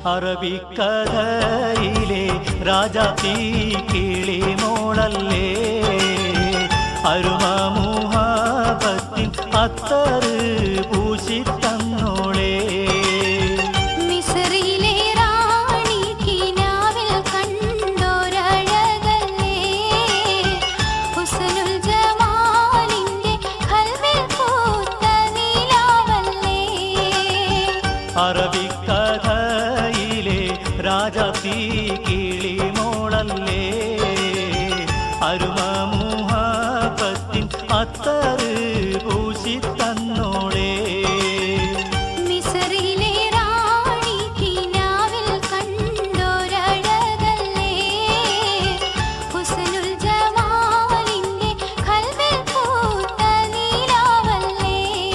അറബിക്കഥയിലെ രാജാത്തി കിളി മോളല്ലേ അരുമമുഹാപത്തിൻ അത്തറ് പൂശി തന്നോളേ മിസ്രിലെ റാണി കിനാവിൽ കണ്ടോരഴകല്ലേ ഹുസ്നുൽ ജമാലിന്റെ ഖൽബിൽ പൂത്ത നിലാവല്ലേ അറബിക്കഥയിലെ രാജാത്തി കിളി മോളല്ലേ അരുമമുഹാപത്തിൻ അത്തറ് പൂശി തന്നോളേ മിസ്രിലെ റാണി കിനാവിൽ കണ്ടോരഴകല്ലേ ഹുസ്നുൽ ജമാലിന്റെ ഖൽബിൽ പൂത്ത നിലാവല്ലേ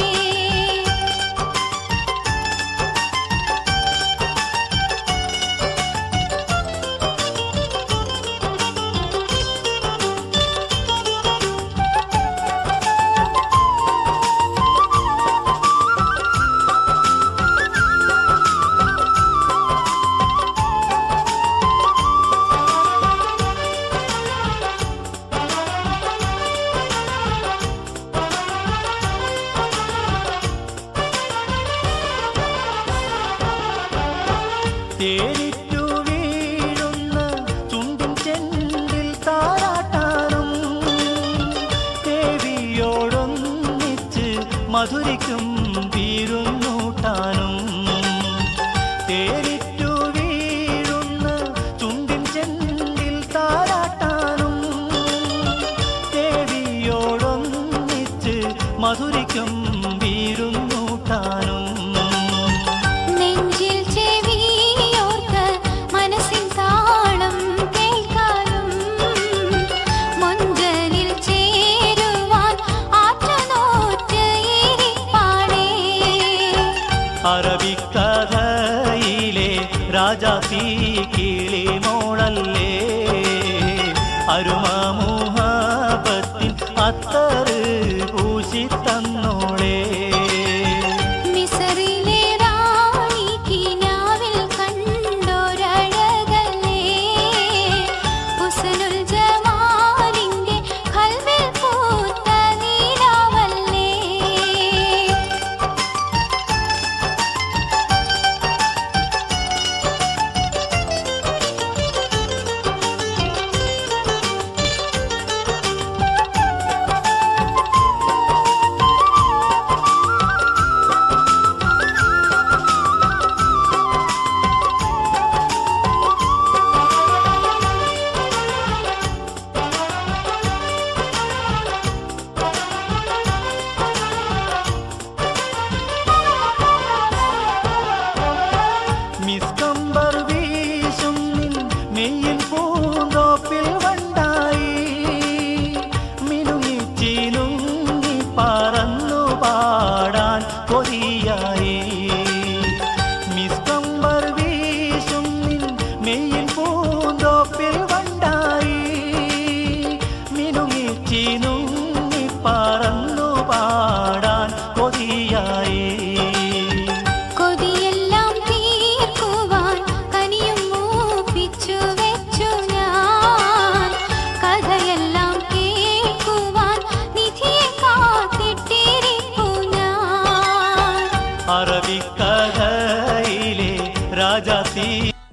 തേനിറ്റു വീഴുന്ന ചുണ്ടിൻ ചെണ്ടിൽ താരാട്ടാനും ദേവിയോടൊന്നിച്ച് മധുരിക്കും വീരുന്നൂട്ടാനും തേനിറ്റു വീഴുന്ന ചുണ്ടിൻ ചെണ്ടിൽ താരാട്ടാനും ദേവിയോടൊന്നിച്ച് മധുരിക്കും വീരുന്നൂട്ടാനും നെഞ്ചിൽ ചെവിയോർത്ത് മനസ്സിൻ താളം കേൾക്കാനും മൊഞ്ചലിൽ ചേരുവാൻ ആറ്റുനോറ്റ് ഇരിപ്പാടേ അറബിക്കഥയിലെ രാജാത്തി കിളി മോളല്ലേ അരുമമുഹാപത്തിൻ അത്തറ് പൂശി തന്നോളേ മിസറിലെ റാണി കിനാവിൽ കണ്ടോരഴകല്ലേ ഹുസ്നുൽ ജമാലിന്റെ ഖൽബിൽ പൂത്ത നിലാവല്ലേ മിസ്കമ്പർ വീശും നിൻ മെയ്യിൽ പൂന്തോപ്പിൽ വണ്ടായി മിനുങ്ങിച്ചിനുങ്ങി പറന്നു പാടാൻ കൊതിയായി മിസ്കമ്പർ വീശും നിൻ മെയ്യിൽ പൂന്തോപ്പിൽ വണ്ടായി മിനുങ്ങിച്ചിനുങ്ങി പറന്നു പാടാൻ കൊതിയായി കൊതിയെല്ലാം തീർക്കുവാൻ കനിയും മൂപ്പിച്ചു വെച്ചു ഞാൻ കഥയെല്ലാം കേൾക്കുവാൻ നിധിയെ കാത്തിട്ടിരിപ്പു ഞാൻ അറബിക്കഥയിലെ രാജാത്തി